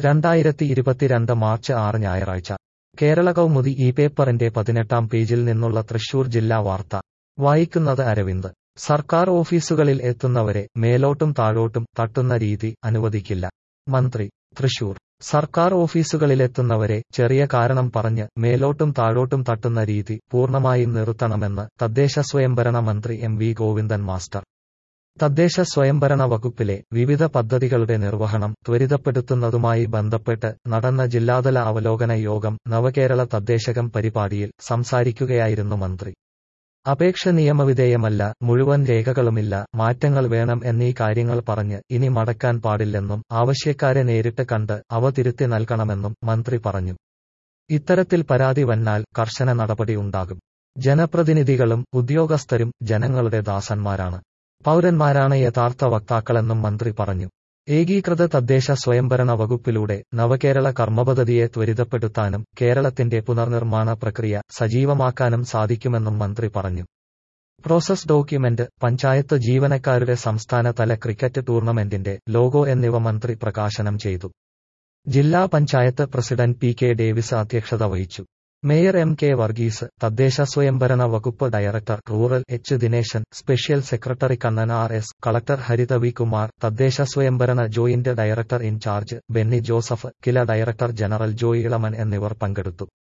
രണ്ടായിരത്തി ഇരുപത്തിരണ്ട് മാർച്ച് ആറ് ഞായറാഴ്ച കേരള കൗമുദി ഈ പേപ്പറിന്റെ പതിനെട്ടാം പേജിൽ നിന്നുള്ള തൃശൂർ ജില്ലാ വാർത്ത വായിക്കുന്നത് അരവിന്ദ് സർക്കാർ ഓഫീസുകളിൽ എത്തുന്നവരെ മേലോട്ടും താഴോട്ടും തട്ടുന്ന രീതി അനുവദിക്കില്ല മന്ത്രി തൃശൂർ സർക്കാർ ഓഫീസുകളിലെത്തുന്നവരെ ചെറിയ കാരണം പറഞ്ഞ് മേലോട്ടും താഴോട്ടും തട്ടുന്ന രീതി പൂർണ്ണമായും നിർത്തണമെന്ന് തദ്ദേശ സ്വയംഭരണ മന്ത്രി എം വി ഗോവിന്ദൻ മാസ്റ്റർ തദ്ദേശ സ്വയംഭരണ വകുപ്പിലെ വിവിധ പദ്ധതികളുടെ നിർവഹണം ത്വരിതപ്പെടുത്തുന്നതുമായി ബന്ധപ്പെട്ട് നടന്ന ജില്ലാതല അവലോകന യോഗം നവകേരള തദ്ദേശകം പരിപാടിയിൽ സംസാരിക്കുകയായിരുന്നു മന്ത്രി അപേക്ഷ നിയമവിധേയമല്ല മുഴുവൻ രേഖകളുമില്ല മാറ്റങ്ങൾ വേണം എന്നീ കാര്യങ്ങൾ പറഞ്ഞ് ഇനി മടക്കാൻ പാടില്ലെന്നും ആവശ്യക്കാരെ നേരിട്ട് കണ്ട് അവ തിരുത്തി നൽകണമെന്നും മന്ത്രി പറഞ്ഞു ഇത്തരത്തിൽ പരാതി വന്നാൽ കർശന നടപടി ഉണ്ടാകും ജനപ്രതിനിധികളും ഉദ്യോഗസ്ഥരും ജനങ്ങളുടെ ദാസന്മാരാണ് പൗരന്മാരാണ് യഥാർത്ഥ വക്താക്കളെന്നും മന്ത്രി പറഞ്ഞു ഏകീകൃത തദ്ദേശ സ്വയംഭരണ വകുപ്പിലൂടെ നവകേരള കർമ്മപദ്ധതിയെ ത്വരിതപ്പെടുത്താനും കേരളത്തിന്റെ പുനർനിർമ്മാണ പ്രക്രിയ സജീവമാക്കാനും സാധിക്കുമെന്നും മന്ത്രി പറഞ്ഞു പ്രോസസ് ഡോക്യുമെന്റ് പഞ്ചായത്ത് ജീവനക്കാരുടെ സംസ്ഥാനതല ക്രിക്കറ്റ് ടൂർണമെന്റിന്റെ ലോഗോ എന്നിവ മന്ത്രി പ്രകാശനം ചെയ്തു ജില്ലാ panchayat president P K Davis അധ്യക്ഷത വഹിച്ചു മേയർ എം കെ വർഗീസ് തദ്ദേശ സ്വയംഭരണ വകുപ്പ് director rural H Dineshan special secretary Kannan R S collector Haritha V Kumar തദ്ദേശ സ്വയംഭരണ joint director in charge Benny Joseph Kila director general Joy Elaman എന്നിവർ പങ്കെടുത്തു